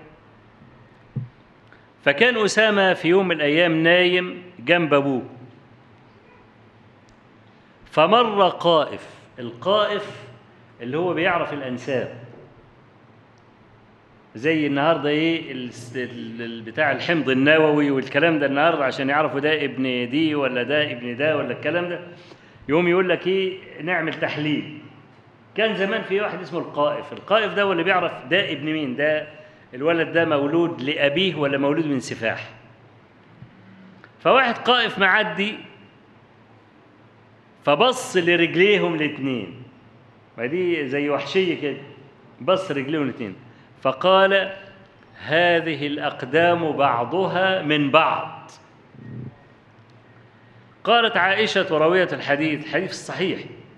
فكان أسامة في يوم من الأيام نايم جنب أبوه فمر قائف القائف اللي هو بيعرف الأنساب زي النهارده ايه الس- ال- ال- بتاع الحمض النووي والكلام ده النهارده عشان يعرفوا ده ابن دي ولا ده ابن ده ولا الكلام ده يقوم يقول لك ايه نعمل تحليل كان زمان في واحد اسمه القائف القائف ده هو اللي بيعرف ده ابن مين ده الولد ده مولود لأبيه ولا مولود من سفاح فواحد قائف معدي فبص لرجليهم الاتنين ما دي زي وحشية كده بص رجليهم الاتنين فقال هذه الأقدام بعضها من بعض قالت عائشة راوية الحديث حديث الصحيح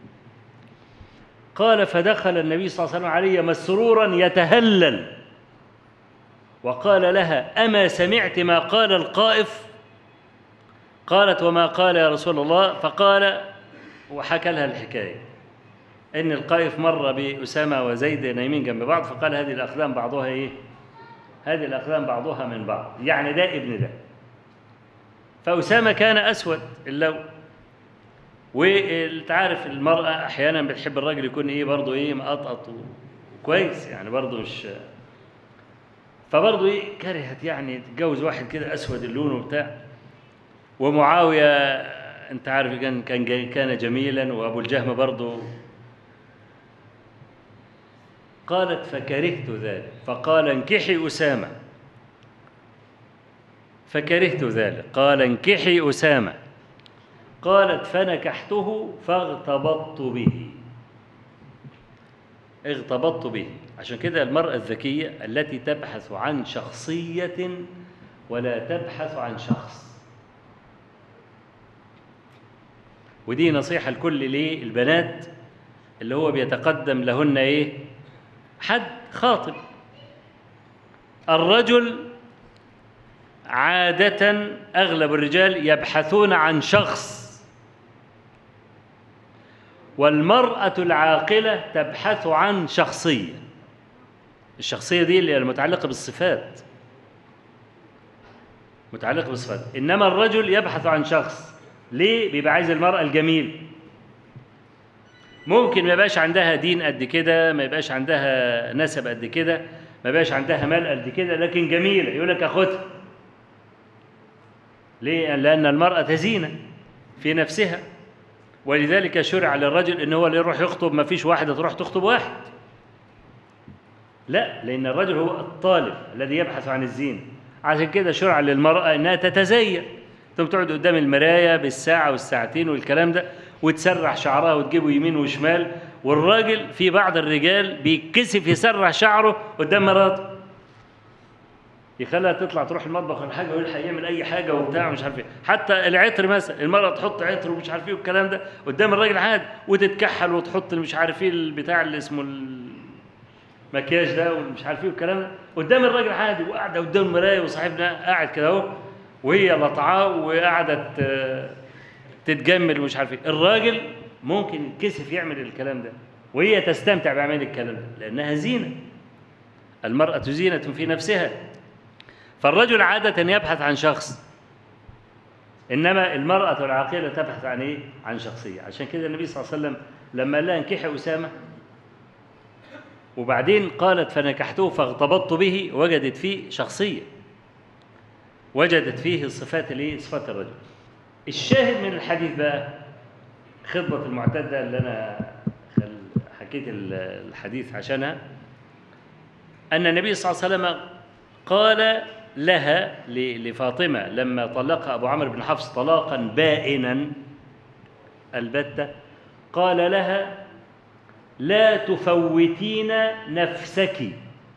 قال فدخل النبي صلى الله عليه وسلم علي مسرورا يتهلل وقال لها أما سمعت ما قال القائف قالت وما قال يا رسول الله فقال وحكى لها الحكاية إن القائف مر بأسامة وزيد نايمين جنب بعض فقال هذه الأقدام بعضها إيه هذه الأقدام بعضها من بعض يعني ده ابن ده فأسامة كان أسود اللون وانت عارف المرأة أحيانا بتحب الراجل يكون إيه برضه إيه مقطقط كويس يعني برضه مش فبرضه إيه كرهت يعني تتجوز واحد كده أسود اللون وبتاع ومعاوية أنت عارف كان كان كان جميلا وأبو الجهم برضه قالت فكرهت ذلك فقال انكحي أسامة فكرهت ذلك قال انكحي أسامة قالت فنكحته فاغتبطت به اغتبطت به عشان كده المرأة الذكية التي تبحث عن شخصية ولا تبحث عن شخص ودي نصيحة لكل ليه البنات اللي هو بيتقدم لهن ايه حد خاطب الرجل عادة أغلب الرجال يبحثون عن شخص والمرأة العاقلة تبحث عن شخصية الشخصية دي اللي المتعلقة بالصفات متعلقة بالصفات إنما الرجل يبحث عن شخص ليه بيبقى عايز المرأة الجميل ممكن ما يبقاش عندها دين قد كده ما يبقاش عندها نسب قد كده ما يبقاش عندها مال قد كده لكن جميلة يقول لك أخدها ليه؟ لأن المرأة زينة في نفسها ولذلك شرع للرجل ان هو اللي يروح يخطب ما فيش واحده تروح تخطب واحد لا لان الرجل هو الطالب الذي يبحث عن الزين عشان كده شرع للمراه انها تتزين ثم تقعد قدام المرايه بالساعه والساعتين والكلام ده وتسرح شعرها وتجيبه يمين وشمال والراجل في بعض الرجال بيتكسف يسرح شعره قدام مراته يخليها تطلع تروح المطبخ ولا حاجه ويلحق يعمل اي حاجه وبتاع مش عارف ايه حتى العطر مثلا المراه تحط عطر ومش عارف ايه والكلام ده قدام الراجل عادي وتتكحل وتحط مش عارف ايه البتاع اللي اسمه المكياج ده ومش عارف ايه والكلام ده قدام الراجل عادي وقاعده قدام المرايه وصاحبنا قاعد كده اهو وهي لطعاه وقاعده تتجمل ومش عارف ايه الراجل ممكن يتكسف يعمل الكلام ده وهي تستمتع بعمل الكلام ده لانها زينه المراه زينه في نفسها فالرجل عادة يبحث عن شخص إنما المرأة العاقلة تبحث عن إيه؟ عن شخصية عشان كده النبي صلى الله عليه وسلم لما قال لها انكحي أسامة وبعدين قالت فنكحته فاغتبطت به وجدت فيه شخصية وجدت فيه الصفات اللي صفات الرجل الشاهد من الحديث بقى خطبة المعتدة اللي أنا حكيت الحديث عشانها أن النبي صلى الله عليه وسلم قال لها لفاطمة لما طلقها أبو عمرو بن حفص طلاقا بائنا البتة قال لها لا تفوتين نفسك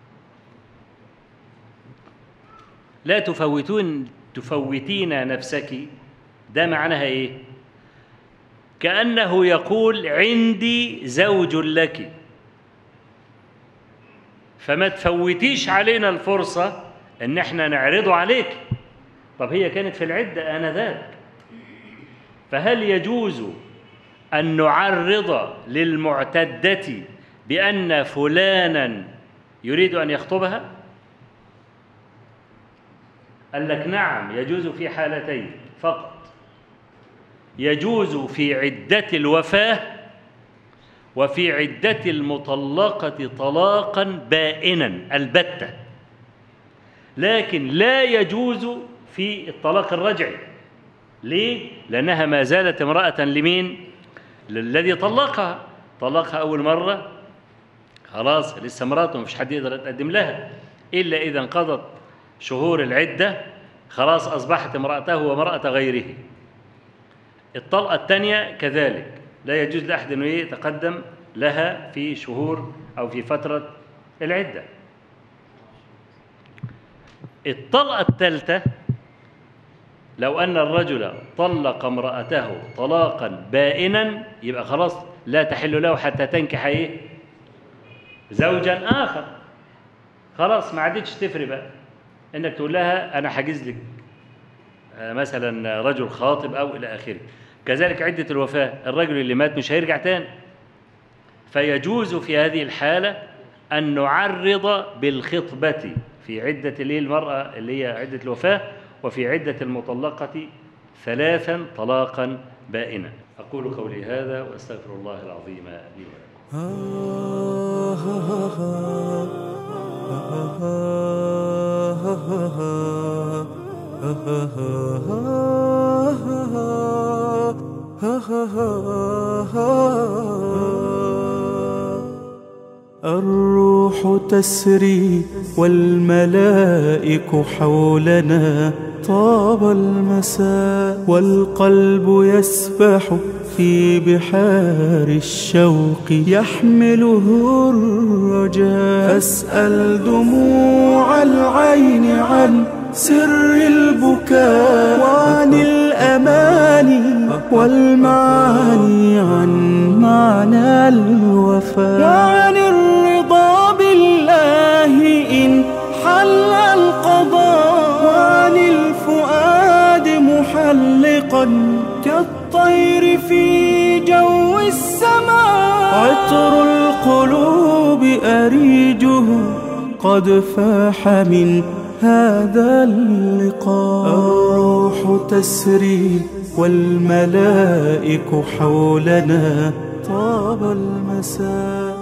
لا تفوتون تفوتين نفسك ده معناها ايه كأنه يقول عندي زوج لك فما تفوتيش علينا الفرصة ان احنا نعرضه عليك طب هي كانت في العدة آنذاك فهل يجوز أن نعرض للمعتدة بأن فلانا يريد أن يخطبها قال لك نعم يجوز في حالتين فقط يجوز في عدة الوفاة وفي عدة المطلقة طلاقا بائنا البتة لكن لا يجوز في الطلاق الرجعي ليه؟ لأنها ما زالت امرأة لمين؟ للذي طلقها طلقها أول مرة خلاص لسه امرأته مفيش حد يقدر يتقدم لها إلا إذا انقضت شهور العدة خلاص أصبحت امرأته وامرأة غيره الطلقة الثانية كذلك لا يجوز لأحد أنه يتقدم لها في شهور أو في فترة العدة الطلقة الثالثة لو أن الرجل طلق امرأته طلاقا بائنا يبقى خلاص لا تحل له حتى تنكح إيه؟ زوجا آخر خلاص ما عادتش تفرق بقى إنك تقول لها أنا حاجز لك آه، مثلا رجل خاطب أو إلى آخره كذلك عدة الوفاة الرجل اللي مات مش هيرجع تاني فيجوز في هذه الحالة أن نعرض بالخطبة في عدة اللي هي المرأة اللي هي عدة الوفاة وفي عدة المطلقة ثلاثا طلاقا بائنا أقول قولي هذا وأستغفر الله العظيم لي ولكم الروح تسري والملائك حولنا طاب المساء والقلب يسبح في بحار الشوق يحمله الرجاء فاسأل دموع العين عن سر البكاء وعن الأماني والمعاني عن معنى الوفاء وعن الرضا بالله إن حل القضاء وعن الفؤاد محلقا كالطير في جو السماء عطر القلوب أريجه قد فاح من هذا اللقاء الروح تسري والملائك حولنا طاب المساء